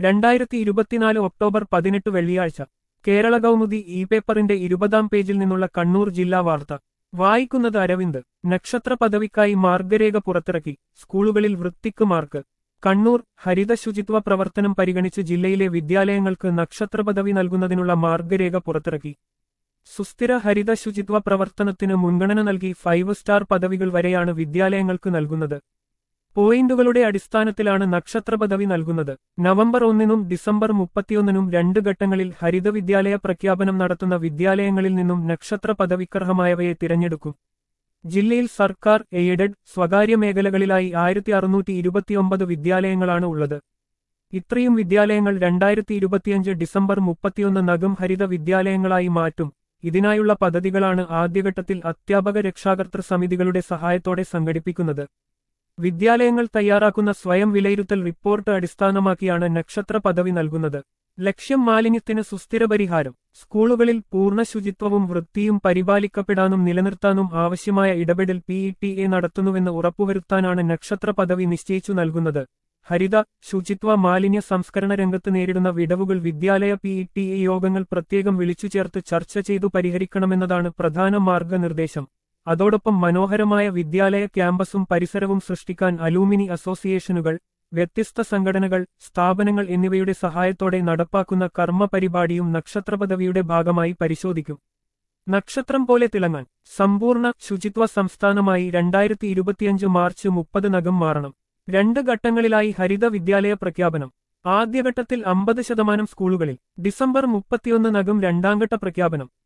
രണ്ടായിരത്തി ഇരുപത്തിനാല് ഒക്ടോബർ പതിനെട്ട് വെള്ളിയാഴ്ച കേരള കൗമുദി ഇ പേപ്പറിന്റെ ഇരുപതാം പേജിൽ നിന്നുള്ള കണ്ണൂർ ജില്ലാ വാർത്ത വായിക്കുന്നത് അരവിന്ദ് നക്ഷത്ര പദവിക്കായി മാർഗരേഖ പുറത്തിറക്കി സ്കൂളുകളിൽ വൃത്തിക്ക് മാർക്ക് കണ്ണൂർ ഹരിത ശുചിത്വ പ്രവർത്തനം പരിഗണിച്ച് ജില്ലയിലെ വിദ്യാലയങ്ങൾക്ക് നക്ഷത്ര പദവി നൽകുന്നതിനുള്ള മാർഗരേഖ പുറത്തിറക്കി സുസ്ഥിര ഹരിത ശുചിത്വ പ്രവർത്തനത്തിന് മുൻഗണന നൽകി ഫൈവ് സ്റ്റാർ പദവികൾ വരെയാണ് വിദ്യാലയങ്ങൾക്ക് നൽകുന്നത് പോയിന്റുകളുടെ അടിസ്ഥാനത്തിലാണ് നക്ഷത്ര പദവി നൽകുന്നത് നവംബർ ഒന്നിനും ഡിസംബർ മുപ്പത്തിയൊന്നിനും രണ്ട് ഘട്ടങ്ങളിൽ ഹരിത വിദ്യാലയ പ്രഖ്യാപനം നടത്തുന്ന വിദ്യാലയങ്ങളിൽ നിന്നും നക്ഷത്ര പദവിക്കർഹമായവയെ തിരഞ്ഞെടുക്കും ജില്ലയിൽ സർക്കാർ എയ്ഡഡ് സ്വകാര്യ മേഖലകളിലായി ആയിരത്തി അറുന്നൂറ്റി ഇരുപത്തിയൊമ്പത് വിദ്യാലയങ്ങളാണ് ഉള്ളത് ഇത്രയും വിദ്യാലയങ്ങൾ രണ്ടായിരത്തി ഇരുപത്തിയഞ്ച് ഡിസംബർ മുപ്പത്തിയൊന്ന് നഗം ഹരിത വിദ്യാലയങ്ങളായി മാറ്റും ഇതിനായുള്ള പദ്ധതികളാണ് ആദ്യഘട്ടത്തിൽ അധ്യാപക രക്ഷാകർതൃ സമിതികളുടെ സഹായത്തോടെ സംഘടിപ്പിക്കുന്നത് വിദ്യാലയങ്ങൾ തയ്യാറാക്കുന്ന സ്വയം വിലയിരുത്തൽ റിപ്പോർട്ട് അടിസ്ഥാനമാക്കിയാണ് നക്ഷത്ര പദവി നൽകുന്നത് ലക്ഷ്യം മാലിന്യത്തിന് സുസ്ഥിര പരിഹാരം സ്കൂളുകളിൽ പൂർണ്ണ ശുചിത്വവും വൃത്തിയും പരിപാലിക്കപ്പെടാനും നിലനിർത്താനും ആവശ്യമായ ഇടപെടൽ പി ഇ ടി എ നടത്തുന്നുവെന്ന് ഉറപ്പുവരുത്താനാണ് നക്ഷത്ര പദവി നിശ്ചയിച്ചു നൽകുന്നത് ഹരിത ശുചിത്വ മാലിന്യ സംസ്കരണ രംഗത്ത് നേരിടുന്ന വിടവുകൾ വിദ്യാലയ പി ഇ ടി എ യോഗങ്ങൾ പ്രത്യേകം വിളിച്ചു ചേർത്ത് ചർച്ച ചെയ്തു പരിഹരിക്കണമെന്നതാണ് പ്രധാന മാർഗനിർദ്ദേശം അതോടൊപ്പം മനോഹരമായ വിദ്യാലയ ക്യാമ്പസും പരിസരവും സൃഷ്ടിക്കാൻ അലൂമിനി അസോസിയേഷനുകൾ വ്യത്യസ്ത സംഘടനകൾ സ്ഥാപനങ്ങൾ എന്നിവയുടെ സഹായത്തോടെ നടപ്പാക്കുന്ന കർമ്മ പരിപാടിയും നക്ഷത്ര പദവിയുടെ ഭാഗമായി പരിശോധിക്കും നക്ഷത്രം പോലെ തിളങ്ങാൻ സമ്പൂർണ്ണ ശുചിത്വ സംസ്ഥാനമായി രണ്ടായിരത്തി ഇരുപത്തിയഞ്ച് മാർച്ച് മുപ്പതിനകം മാറണം രണ്ട് ഘട്ടങ്ങളിലായി ഹരിത വിദ്യാലയ പ്രഖ്യാപനം ആദ്യഘട്ടത്തിൽ അമ്പത് ശതമാനം സ്കൂളുകളിൽ ഡിസംബർ മുപ്പത്തിയൊന്നിനകം രണ്ടാംഘട്ട പ്രഖ്യാപനം